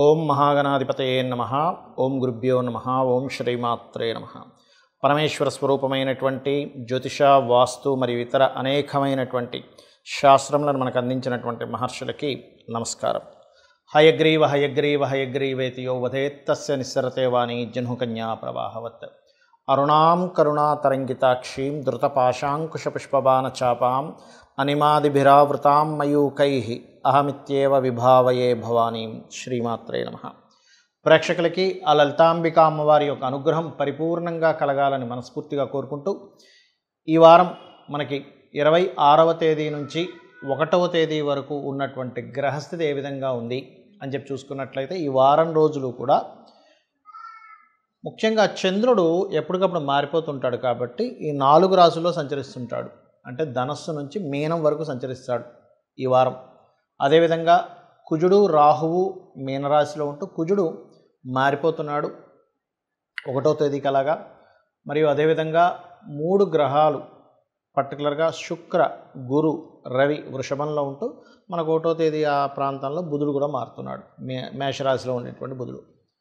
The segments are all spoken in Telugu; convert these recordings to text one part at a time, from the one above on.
ఓం మహాగణాధిపతయే నమ ఓం గురుభ్యో నమ ఓం శ్రీమాత్రే నమ పరమేశ్వర స్వరూపమైనటువంటి జ్యోతిష వాస్తు మరియు ఇతర అనేకమైనటువంటి శాస్త్రములను మనకు అందించినటువంటి మహర్షులకి నమస్కారం హయగ్రీవ హయగ్రీవ హయగ్రీవేతి యో వధేత్తస్య నిస్సరతే వాణి జహ్నుకన్యా ప్రవాహవత్ అరుణాం కరుణాతరంగితాక్షీం ధృతపాశాంకుశపుష్పబాణచాపాం అనిమాదిభిరావృతాం మయూకై అహమిత్యేవ విభావయే భవానీం శ్రీమాత్రే నమ ప్రేక్షకులకి ఆ లలితాంబిక అమ్మవారి యొక్క అనుగ్రహం పరిపూర్ణంగా కలగాలని మనస్ఫూర్తిగా కోరుకుంటూ ఈ వారం మనకి ఇరవై ఆరవ తేదీ నుంచి ఒకటవ తేదీ వరకు ఉన్నటువంటి గ్రహస్థితి ఏ విధంగా ఉంది అని చెప్పి చూసుకున్నట్లయితే ఈ వారం రోజులు కూడా ముఖ్యంగా చంద్రుడు ఎప్పటికప్పుడు మారిపోతుంటాడు కాబట్టి ఈ నాలుగు రాశుల్లో సంచరిస్తుంటాడు అంటే ధనస్సు నుంచి మీనం వరకు సంచరిస్తాడు ఈ వారం అదేవిధంగా కుజుడు రాహువు మీనరాశిలో ఉంటూ కుజుడు మారిపోతున్నాడు ఒకటో తేదీకి అలాగా మరియు అదేవిధంగా మూడు గ్రహాలు పర్టికులర్గా శుక్ర గురు రవి వృషభంలో ఉంటూ మనకు ఒకటో తేదీ ఆ ప్రాంతంలో బుధుడు కూడా మారుతున్నాడు మే మేషరాశిలో ఉండేటువంటి బుధుడు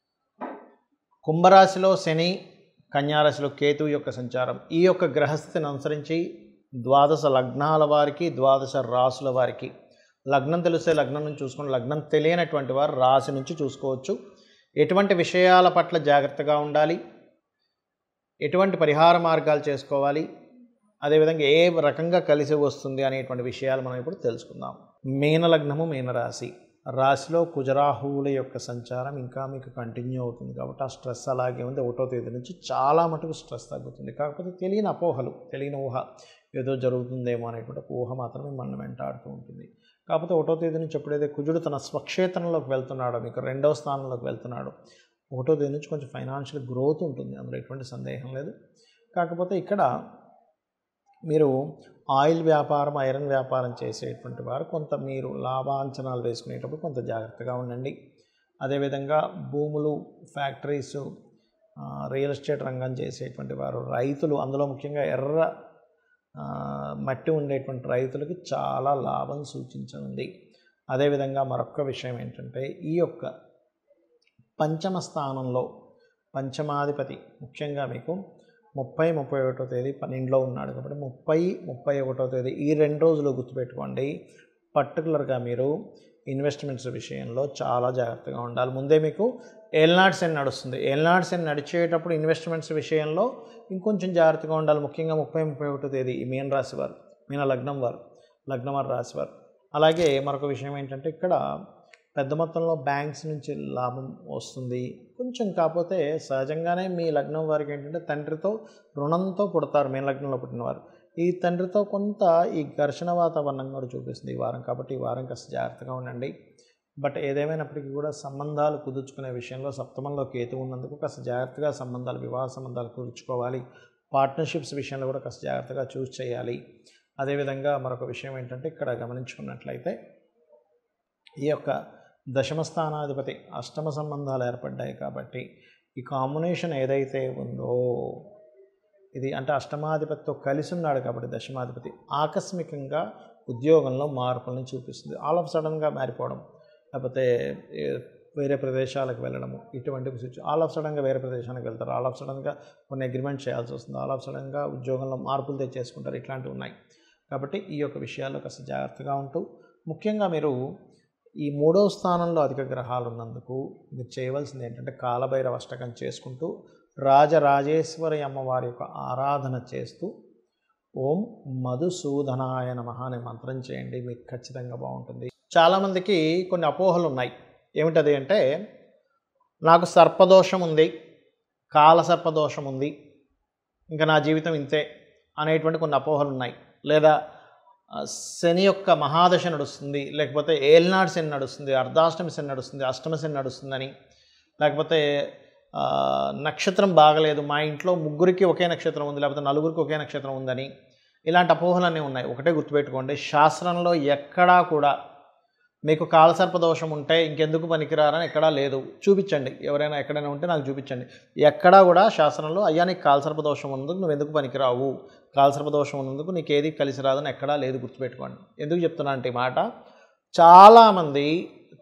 కుంభరాశిలో శని కన్యారాశిలో కేతువు యొక్క సంచారం ఈ యొక్క గ్రహస్థితిని అనుసరించి ద్వాదశ లగ్నాల వారికి ద్వాదశ రాసుల వారికి లగ్నం తెలిస్తే లగ్నం నుంచి చూసుకుని లగ్నం తెలియనటువంటి వారు రాశి నుంచి చూసుకోవచ్చు ఎటువంటి విషయాల పట్ల జాగ్రత్తగా ఉండాలి ఎటువంటి పరిహార మార్గాలు చేసుకోవాలి అదేవిధంగా ఏ రకంగా కలిసి వస్తుంది అనేటువంటి విషయాలు మనం ఇప్పుడు తెలుసుకుందాం మీన లగ్నము మీనరాశి రాశిలో కుజరాహువుల యొక్క సంచారం ఇంకా మీకు కంటిన్యూ అవుతుంది కాబట్టి ఆ స్ట్రెస్ అలాగే ఉంది ఒకటో తేదీ నుంచి చాలా మటుకు స్ట్రెస్ తగ్గుతుంది కాకపోతే తెలియని అపోహలు తెలియని ఊహ ఏదో జరుగుతుందేమో అనేటువంటి ఒక ఊహ మాత్రమే మన వెంటాడుతూ ఉంటుంది కాకపోతే ఒకటో తేదీ నుంచి ఎప్పుడైతే కుజుడు తన స్వక్షేత్రంలోకి వెళ్తున్నాడో మీకు రెండవ స్థానంలోకి వెళ్తున్నాడు ఒకటో తేదీ నుంచి కొంచెం ఫైనాన్షియల్ గ్రోత్ ఉంటుంది అందులో ఎటువంటి సందేహం లేదు కాకపోతే ఇక్కడ మీరు ఆయిల్ వ్యాపారం ఐరన్ వ్యాపారం చేసేటువంటి వారు కొంత మీరు లాభాంచనాలు వేసుకునేటప్పుడు కొంత జాగ్రత్తగా ఉండండి అదేవిధంగా భూములు ఫ్యాక్టరీస్ రియల్ ఎస్టేట్ రంగం చేసేటువంటి వారు రైతులు అందులో ముఖ్యంగా ఎర్ర మట్టి ఉండేటువంటి రైతులకి చాలా లాభం సూచించనుంది అదేవిధంగా మరొక విషయం ఏంటంటే ఈ యొక్క పంచమ స్థానంలో పంచమాధిపతి ముఖ్యంగా మీకు ముప్పై ముప్పై ఒకటో తేదీ పన్నెండులో ఉన్నాడు కాబట్టి ముప్పై ముప్పై ఒకటో తేదీ ఈ రెండు రోజులు గుర్తుపెట్టుకోండి పర్టికులర్గా మీరు ఇన్వెస్ట్మెంట్స్ విషయంలో చాలా జాగ్రత్తగా ఉండాలి ముందే మీకు ఏల్నాడ్స్ అని నడుస్తుంది ఏల్నాడ్స్ అని నడిచేటప్పుడు ఇన్వెస్ట్మెంట్స్ విషయంలో ఇంకొంచెం జాగ్రత్తగా ఉండాలి ముఖ్యంగా ముప్పై ముప్పై ఒకటో తేదీ ఈ మీన రాశి వారు మీన లగ్నం వారు లగ్నం వారు రాశి వారు అలాగే మరొక విషయం ఏంటంటే ఇక్కడ పెద్ద మొత్తంలో బ్యాంక్స్ నుంచి లాభం వస్తుంది కొంచెం కాకపోతే సహజంగానే మీ లగ్నం వారికి ఏంటంటే తండ్రితో రుణంతో పుడతారు మీ లగ్నంలో పుట్టినవారు ఈ తండ్రితో కొంత ఈ ఘర్షణ వాతావరణం కూడా చూపిస్తుంది ఈ వారం కాబట్టి ఈ వారం కాస్త జాగ్రత్తగా ఉండండి బట్ ఏదేమైనప్పటికీ కూడా సంబంధాలు కుదుర్చుకునే విషయంలో సప్తమంలో కేతు ఉన్నందుకు కాస్త జాగ్రత్తగా సంబంధాలు వివాహ సంబంధాలు కుదుర్చుకోవాలి పార్ట్నర్షిప్స్ విషయంలో కూడా కాస్త జాగ్రత్తగా చూస్ చేయాలి అదేవిధంగా మరొక విషయం ఏంటంటే ఇక్కడ గమనించుకున్నట్లయితే ఈ యొక్క దశమ స్థానాధిపతి అష్టమ సంబంధాలు ఏర్పడ్డాయి కాబట్టి ఈ కాంబినేషన్ ఏదైతే ఉందో ఇది అంటే అష్టమాధిపతితో కలిసి ఉన్నాడు కాబట్టి దశమాధిపతి ఆకస్మికంగా ఉద్యోగంలో మార్పులను చూపిస్తుంది ఆల్ ఆఫ్ సడన్గా మారిపోవడం లేకపోతే వేరే ప్రదేశాలకు వెళ్ళడము ఇటువంటి సిచ్యు ఆల్ ఆఫ్ సడన్గా వేరే ప్రదేశానికి వెళ్తారు ఆల్ ఆఫ్ సడన్గా కొన్ని అగ్రిమెంట్ చేయాల్సి వస్తుంది ఆల్ ఆఫ్ సడన్గా ఉద్యోగంలో మార్పులు తెచ్చేసుకుంటారు ఇట్లాంటివి ఉన్నాయి కాబట్టి ఈ యొక్క విషయాల్లో కాస్త జాగ్రత్తగా ఉంటూ ముఖ్యంగా మీరు ఈ మూడవ స్థానంలో అధిక గ్రహాలు ఉన్నందుకు మీరు చేయవలసింది ఏంటంటే కాలభైరవ అష్టకం చేసుకుంటూ రాజరాజేశ్వరి అమ్మవారి యొక్క ఆరాధన చేస్తూ ఓం మధుసూదనాయ నమ అనే మంత్రం చేయండి మీకు ఖచ్చితంగా బాగుంటుంది చాలామందికి కొన్ని అపోహలు ఉన్నాయి ఏమిటది అంటే నాకు సర్పదోషం ఉంది కాల సర్పదోషం ఉంది ఇంకా నా జీవితం ఇంతే అనేటువంటి కొన్ని అపోహలు ఉన్నాయి లేదా శని యొక్క మహాదశ నడుస్తుంది లేకపోతే ఏల్నాడు శని నడుస్తుంది అర్ధాష్టమి శని నడుస్తుంది అష్టమ శని నడుస్తుందని లేకపోతే నక్షత్రం బాగలేదు మా ఇంట్లో ముగ్గురికి ఒకే నక్షత్రం ఉంది లేకపోతే నలుగురికి ఒకే నక్షత్రం ఉందని ఇలాంటి అపోహలన్నీ ఉన్నాయి ఒకటే గుర్తుపెట్టుకోండి శాస్త్రంలో ఎక్కడా కూడా మీకు కాలసర్ప దోషం ఉంటే ఇంకెందుకు పనికిరారని ఎక్కడా లేదు చూపించండి ఎవరైనా ఎక్కడైనా ఉంటే నాకు చూపించండి ఎక్కడా కూడా శాస్త్రంలో అయ్యా నీకు కాలసర్ప దోషం ఉన్నందుకు నువ్వు ఎందుకు పనికిరావు కాలసర్ప దోషం ఉన్నందుకు నీకు ఏది కలిసి రాదని ఎక్కడా లేదు గుర్తుపెట్టుకోండి ఎందుకు చెప్తున్నా అంటే ఈ మాట చాలామంది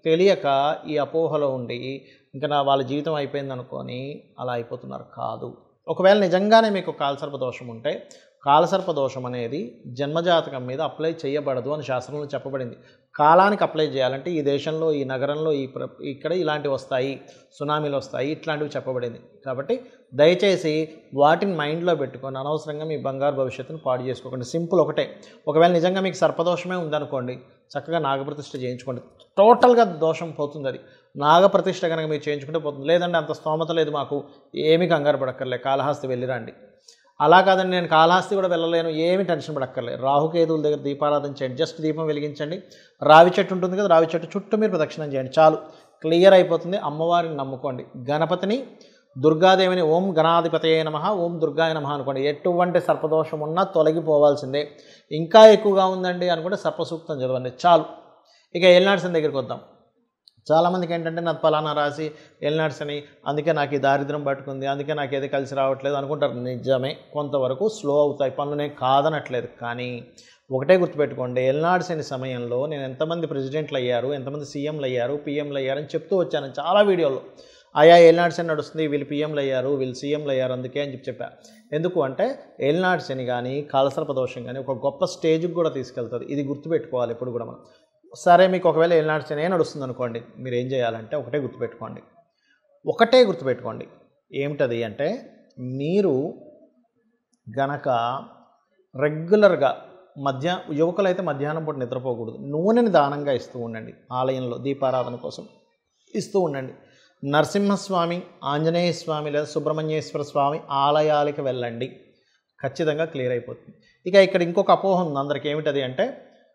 తెలియక ఈ అపోహలో ఉండి ఇంకా నా వాళ్ళ జీవితం అయిపోయింది అనుకొని అలా అయిపోతున్నారు కాదు ఒకవేళ నిజంగానే మీకు కాలసర్ప దోషం ఉంటే కాలసర్ప దోషం అనేది జన్మజాతకం మీద అప్లై చేయబడదు అని శాస్త్రంలో చెప్పబడింది కాలానికి అప్లై చేయాలంటే ఈ దేశంలో ఈ నగరంలో ఈ ప్ర ఇక్కడ ఇలాంటివి వస్తాయి సునామీలు వస్తాయి ఇట్లాంటివి చెప్పబడింది కాబట్టి దయచేసి వాటిని మైండ్లో పెట్టుకొని అనవసరంగా మీ బంగారు భవిష్యత్తును పాడు చేసుకోకండి సింపుల్ ఒకటే ఒకవేళ నిజంగా మీకు సర్పదోషమే ఉందనుకోండి చక్కగా నాగప్రతిష్ఠ చేయించుకోండి టోటల్గా దోషం పోతుంది అది నాగప్రతిష్ఠ కనుక మీరు చేయించుకుంటే పోతుంది లేదంటే అంత స్తోమత లేదు మాకు ఏమీ కంగారు పడక్కర్లే కాళహస్తి వెళ్ళిరండి అలా కాదండి నేను కాళహస్తి కూడా వెళ్ళలేను ఏమి టెన్షన్ పడక్కర్లేదు రాహుకేతువుల దగ్గర దీపారాధన చేయండి జస్ట్ దీపం వెలిగించండి రావి చెట్టు ఉంటుంది కదా రావి చెట్టు చుట్టూ మీరు ప్రదక్షిణం చేయండి చాలు క్లియర్ అయిపోతుంది అమ్మవారిని నమ్ముకోండి గణపతిని దుర్గాదేవిని ఓం గణాధిపతయే నమ ఓం దుర్గాయ నమ అనుకోండి ఎటువంటి సర్పదోషం ఉన్నా తొలగిపోవాల్సిందే ఇంకా ఎక్కువగా ఉందండి అనుకుంటే సర్పసూక్తం చదవండి చాలు ఇక ఏలినాడ్సన్ దగ్గరికి వద్దాం చాలామందికి ఏంటంటే నాకు పలానా రాసి ఎల్నాడ్స్ అని అందుకే నాకు ఈ దారిద్రం పట్టుకుంది అందుకే నాకు ఏది కలిసి రావట్లేదు అనుకుంటారు నిజమే కొంతవరకు స్లో అవుతాయి పనులు నేను కాదనట్లేదు కానీ ఒకటే గుర్తుపెట్టుకోండి ఎల్నాడ్స్ అనే సమయంలో నేను ఎంతమంది ప్రెసిడెంట్లు అయ్యారు ఎంతమంది సీఎంలు అయ్యారు పీఎంలు అయ్యారు అని చెప్తూ వచ్చాను చాలా వీడియోలో ఆయా ఎల్నాడ్స్ అని నడుస్తుంది వీళ్ళు పీఎంలు అయ్యారు వీళ్ళు సీఎంలు అయ్యారు అందుకే అని చెప్పి చెప్పా ఎందుకు అంటే ఎల్నాడ్స్ అని కానీ కాలసర్ప దోషం కానీ ఒక గొప్ప స్టేజ్కి కూడా తీసుకెళ్తుంది ఇది గుర్తుపెట్టుకోవాలి ఇప్పుడు కూడా మనం సరే మీకు ఒకవేళ ఎల్నాడ్స్ అని నడుస్తుంది అనుకోండి మీరు ఏం చేయాలంటే ఒకటే గుర్తుపెట్టుకోండి ఒకటే గుర్తుపెట్టుకోండి ఏమిటది అంటే మీరు గనక రెగ్యులర్గా మధ్య యువకులైతే మధ్యాహ్నం పూట నిద్రపోకూడదు నూనెని దానంగా ఇస్తూ ఉండండి ఆలయంలో దీపారాధన కోసం ఇస్తూ ఉండండి నరసింహస్వామి ఆంజనేయ స్వామి లేదా సుబ్రహ్మణ్యేశ్వర స్వామి ఆలయాలకి వెళ్ళండి ఖచ్చితంగా క్లియర్ అయిపోతుంది ఇక ఇక్కడ ఇంకొక అపోహ ఉంది అందరికి ఏమిటది అంటే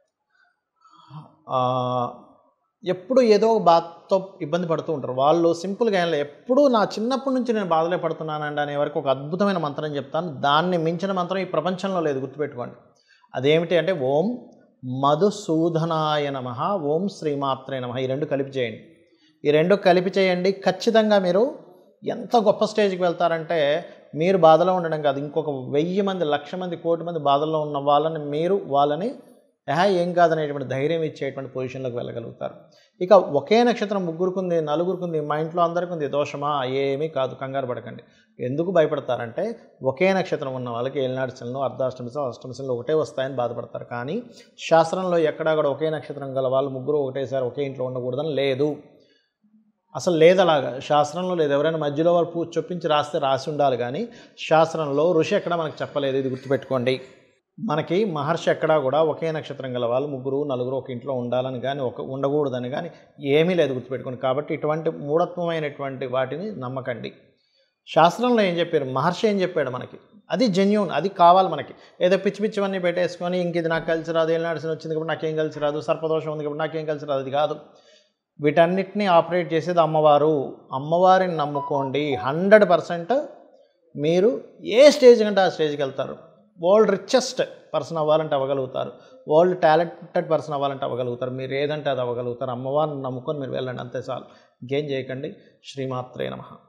ఆ, ఎప్పుడు ఏదో ఒక బాధతో ఇబ్బంది పడుతూ ఉంటారు వాళ్ళు సింపుల్గా ఏం లేదు ఎప్పుడు నా చిన్నప్పటి నుంచి నేను బాధలే పడుతున్నానండి అనే వరకు ఒక అద్భుతమైన మంత్రం చెప్తాను దాన్ని మించిన మంత్రం ఈ ప్రపంచంలో లేదు గుర్తుపెట్టుకోండి అదేమిటి అంటే ఓం మధుసూదనాయ నమ ఓం శ్రీమాత్రే నమ ఈ రెండు కలిపి చేయండి ఈ రెండు కలిపి చేయండి ఖచ్చితంగా మీరు ఎంత గొప్ప స్టేజ్కి వెళ్తారంటే మీరు బాధలో ఉండడం కాదు ఇంకొక వెయ్యి మంది లక్ష మంది కోటి మంది బాధల్లో ఉన్న వాళ్ళని మీరు వాళ్ళని ఏహా ఏం కాదనేటువంటి ధైర్యం ఇచ్చేటువంటి పొజిషన్లోకి వెళ్ళగలుగుతారు ఇక ఒకే నక్షత్రం ముగ్గురుకుంది నలుగురుకుంది మా ఇంట్లో అందరికీ ఉంది దోషమా ఏమీ కాదు కంగారు పడకండి ఎందుకు భయపడతారంటే ఒకే నక్షత్రం ఉన్న వాళ్ళకి ఏలినాడు శనులు అర్ధాష్టమి శనులు, అష్టమి శనులు ఒకటే వస్తాయని బాధపడతారు కానీ శాస్త్రంలో ఎక్కడా కూడా ఒకే నక్షత్రం గల వాళ్ళు ముగ్గురు ఒకటేసారి ఒకే ఇంట్లో ఉండకూడదని లేదు అసలు లేదు అలాగా శాస్త్రంలో లేదు ఎవరైనా మధ్యలో వాళ్ళు పూ చొప్పించి రాస్తే రాసి ఉండాలి కానీ శాస్త్రంలో ఋషి ఎక్కడ మనకు చెప్పలేదు ఇది గుర్తుపెట్టుకోండి మనకి మహర్షి ఎక్కడా కూడా ఒకే నక్షత్రం గల వాళ్ళు ముగ్గురు నలుగురు ఒక ఇంట్లో ఉండాలని కానీ ఒక ఉండకూడదని కానీ ఏమీ లేదు గుర్తుపెట్టుకోండి కాబట్టి ఇటువంటి మూఢత్వమైనటువంటి వాటిని నమ్మకండి శాస్త్రంలో ఏం చెప్పారు మహర్షి ఏం చెప్పాడు మనకి అది జెన్యున్ అది కావాలి మనకి ఏదో పిచ్చి పిచ్చివన్నీ పెట్టేసుకొని ఇంక ఇది నాకు కలిసి రాదు ఏం నడిచిన వచ్చింది కాబట్టి నాకేం కలిసి రాదు సర్పదోషం ఉంది కాబట్టి నాకేం కలిసి రాదు అది కాదు వీటన్నిటిని ఆపరేట్ చేసేది అమ్మవారు అమ్మవారిని నమ్ముకోండి హండ్రెడ్ పర్సెంట్ మీరు ఏ స్టేజ్ కంటే ఆ స్టేజ్కి వెళ్తారు వరల్డ్ రిచెస్ట్ పర్సన్ అవ్వాలంటే అవ్వగలుగుతారు వరల్డ్ టాలెంటెడ్ పర్సన్ అవ్వాలంటే అవ్వగలుగుతారు మీరు ఏదంటే అది అవ్వగలుగుతారు అమ్మవారిని నమ్ముకొని మీరు వెళ్ళండి అంతే చాలు ఇంకేం చేయకండి శ్రీమాత్రే నమః